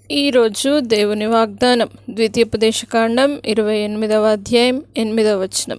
ఈరోజు దేవుని వాగ్దానం ద్వితీయోపదేశకాండం ఇరవై ఎనిమిదవ అధ్యాయం ఎనిమిదవ వచనం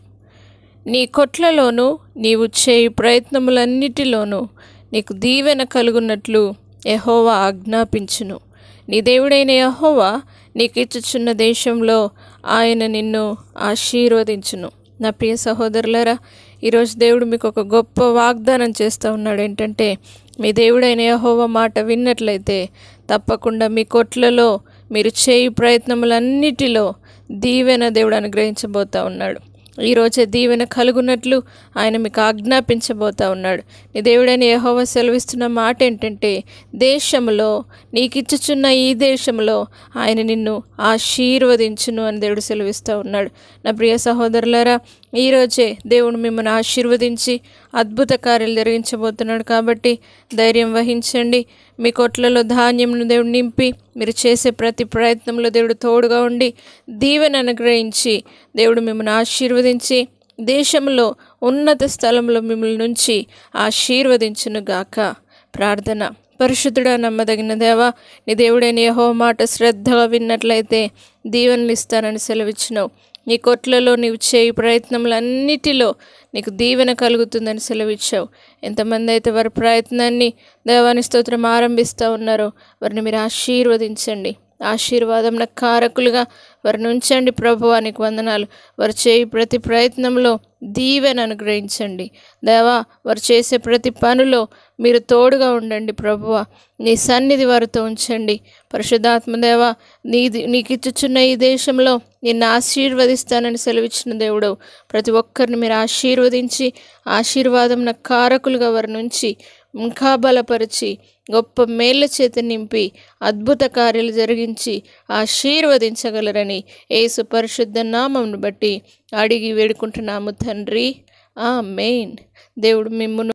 నీ కొట్లలోనూ నీవు చేయు ప్రయత్నములన్నిటిలోనూ నీకు దీవెన కలుగున్నట్లు యహోవా ఆజ్ఞాపించును నీ దేవుడైన యహోవా నీకు ఇచ్చుచున్న దేశంలో ఆయన నిన్ను ఆశీర్వదించును నా ప్రియ సహోదరులరా ఈరోజు దేవుడు మీకు ఒక గొప్ప వాగ్దానం చేస్తూ ఉన్నాడు ఏంటంటే మీ దేవుడైన యహోవ మాట విన్నట్లయితే తప్పకుండా మీ కొట్లలో మీరు చేయు ప్రయత్నములన్నిటిలో దీవెన దేవుడు అనుగ్రహించబోతా ఉన్నాడు ఈరోజే దీవెన కలుగునట్లు ఆయన మీకు ఆజ్ఞాపించబోతా ఉన్నాడు నీ దేవుడైన యహోవ సెలవిస్తున్న మాట ఏంటంటే దేశంలో నీకు ఇచ్చుచున్న ఈ దేశంలో ఆయన నిన్ను ఆశీర్వదించును అని దేవుడు సెలవిస్తూ ఉన్నాడు నా ప్రియ సహోదరులారా ఈరోజే దేవుడు మిమ్మల్ని ఆశీర్వదించి అద్భుత కార్యాలు జరిగించబోతున్నాడు కాబట్టి ధైర్యం వహించండి మీ కొట్లలో ధాన్యంను దేవుడు నింపి మీరు చేసే ప్రతి ప్రయత్నంలో దేవుడు తోడుగా ఉండి దీవెన అనుగ్రహించి దేవుడు మిమ్మల్ని ఆశీర్వదించి దేశంలో ఉన్నత స్థలంలో మిమ్మల్ని నుంచి ఆశీర్వదించునుగాక ప్రార్థన పరిశుద్ధుడా నమ్మదగిన దేవా నీ దేవుడైన యహో మాట శ్రద్ధగా విన్నట్లయితే దీవెనలు ఇస్తానని సెలవిచ్చినావు నీ కొట్లలో నీవు చేయి ప్రయత్నములన్నిటిలో నీకు దీవెన కలుగుతుందని సెలవిచ్చావు ఎంతమంది అయితే వారి ప్రయత్నాన్ని దేవాని స్తోత్రం ఆరంభిస్తూ ఉన్నారో వారిని మీరు ఆశీర్వదించండి ఆశీర్వాదం కారకులుగా వారిని ఉంచండి ప్రభువానికి వందనాలు వారు చేయి ప్రతి ప్రయత్నంలో దీవెన అనుగ్రహించండి దేవా వారు చేసే ప్రతి పనిలో మీరు తోడుగా ఉండండి ప్రభువ నీ సన్నిధి వారితో ఉంచండి పరిశుద్ధాత్మదేవ నీది నీకు ఇచ్చుచున్న ఈ దేశంలో నిన్ను ఆశీర్వదిస్తానని సెలవిచ్చిన దేవుడు ప్రతి ఒక్కరిని మీరు ఆశీర్వదించి ఆశీర్వాదం కారకులుగా వారి నుంచి ఇంకా బలపరిచి గొప్ప మేళ్ళ చేత నింపి అద్భుత కార్యాలు జరిగించి ఆశీర్వదించగలరని ఏసు పరిశుద్ధ నామంను బట్టి అడిగి వేడుకుంటున్నాము తండ్రి ఆ మెయిన్ దేవుడు మిమ్మును